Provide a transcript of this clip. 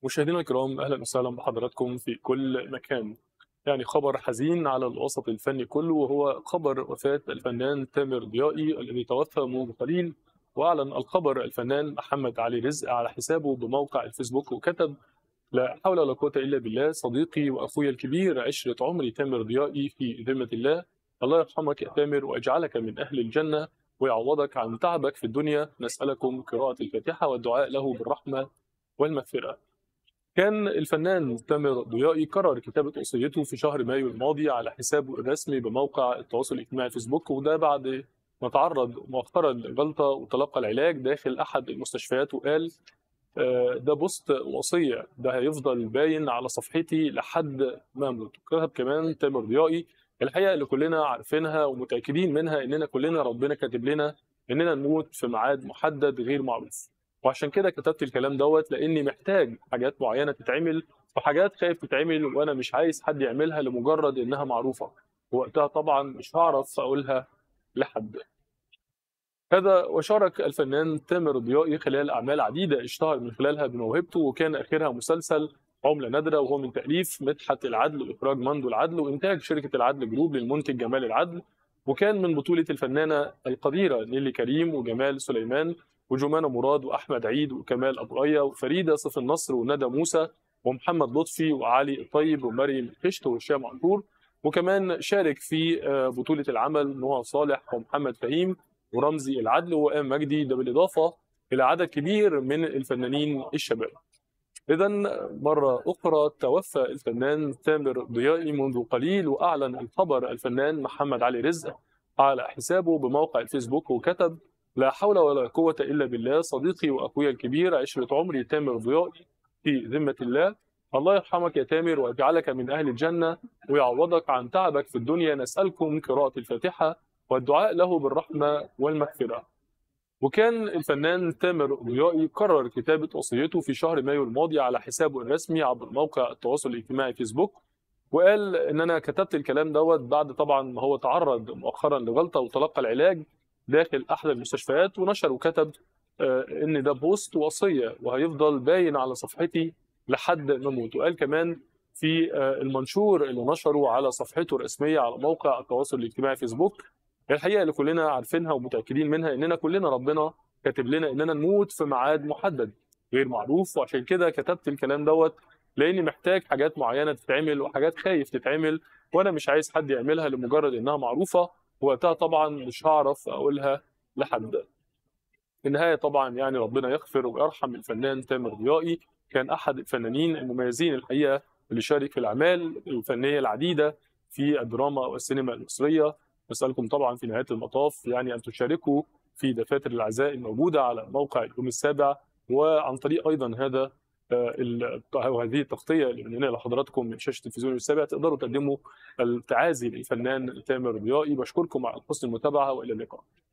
مشاهدينا الكرام اهلا وسهلا بحضراتكم في كل مكان. يعني خبر حزين على الوسط الفني كله وهو خبر وفاة الفنان تامر ضيائي الذي توفى منذ قليل واعلن الخبر الفنان محمد علي رزق على حسابه بموقع الفيسبوك وكتب لا حول ولا قوة الا بالله صديقي واخويا الكبير عشرة عمري تامر ضيائي في ذمة الله الله يرحمك يا تامر ويجعلك من اهل الجنة ويعوضك عن تعبك في الدنيا نسألكم قراءة الفاتحة والدعاء له بالرحمة والمغفرة كان الفنان تامر ضيائي قرر كتابة وصيته في شهر مايو الماضي على حسابه الرسمي بموقع التواصل الاجتماعي فيسبوك وده بعد ما تعرض مؤخرا لجلطة وتلقى العلاج داخل أحد المستشفيات وقال آه، ده بوست وصية ده هيفضل باين على صفحتي لحد ما اموت كتب كمان تامر ضيائي الحقيقة اللي كلنا عارفينها ومتأكدين منها إننا كلنا ربنا كاتب لنا إننا نموت في ميعاد محدد غير معروف وعشان كده كتبت الكلام دوت لاني محتاج حاجات معينه تتعمل وحاجات خايف تتعمل وانا مش عايز حد يعملها لمجرد انها معروفه وقتها طبعا مش هعرف اقولها لحد هذا وشارك الفنان تامر ضيائي خلال اعمال عديده اشتهر من خلالها بموهبته وكان اخرها مسلسل عمله نادره وهو من تاليف مدحت العدل واخراج مندو العدل وانتاج شركه العدل جروب للمنتج جمال العدل وكان من بطوله الفنانه القديره نيلي كريم وجمال سليمان وجمانة مراد وأحمد عيد وكمال أبو ريا وفريدة صف النصر وندى موسى ومحمد لطفي وعلي الطيب ومريم قشط وهشام عاشور وكمان شارك في آه، بطولة العمل نوع صالح ومحمد فهيم ورمزي العدل وآم مجدي ده بالإضافة إلى عدد كبير من الفنانين الشباب إذا مرة أخرى توفى الفنان تامر ضيائي منذ قليل وأعلن الخبر الفنان محمد علي رزق على حسابه بموقع الفيسبوك وكتب لا حول ولا قوة إلا بالله صديقي وأخويا الكبير عشرة عمري تامر ضيائي في ذمة الله الله يرحمك يا تامر ويجعلك من أهل الجنة ويعوضك عن تعبك في الدنيا نسألكم قراءة الفاتحة والدعاء له بالرحمة والمغفرة وكان الفنان تامر ضيائي قرر كتابة وصيته في شهر مايو الماضي على حسابه الرسمي عبر موقع التواصل الاجتماعي فيسبوك وقال ان انا كتبت الكلام دوت بعد طبعا ما هو تعرض مؤخرا لغلطه وتلقى العلاج داخل احد المستشفيات ونشر وكتب آه، ان ده بوست وصيه وهيفضل باين على صفحتي لحد ما اموت وقال كمان في آه، المنشور اللي نشره على صفحته الرسميه على موقع التواصل الاجتماعي فيسبوك الحقيقه اللي كلنا عارفينها ومتاكدين منها اننا كلنا ربنا كاتب لنا اننا نموت في ميعاد محدد غير معروف وعشان كده كتبت الكلام دوت لاني محتاج حاجات معينه تتعمل وحاجات خايف تتعمل وانا مش عايز حد يعملها لمجرد انها معروفه وقتها طبعا مش هعرف اقولها لحد في النهايه طبعا يعني ربنا يغفر ويرحم الفنان تامر ضيائي كان احد الفنانين المميزين الحقيقه اللي شارك في الاعمال الفنيه العديده في الدراما والسينما المصريه نسالكم طبعا في نهايه المطاف يعني ان تشاركوا في دفاتر العزاء الموجوده على موقع اليوم السابع وعن طريق ايضا هذا آه، ال- هذه التغطيه اللي بنقلها لحضراتكم من شاشه التلفزيون السابع تقدروا تقدموا التعازي للفنان تامر ضيائي بشكركم على حسن المتابعه والى اللقاء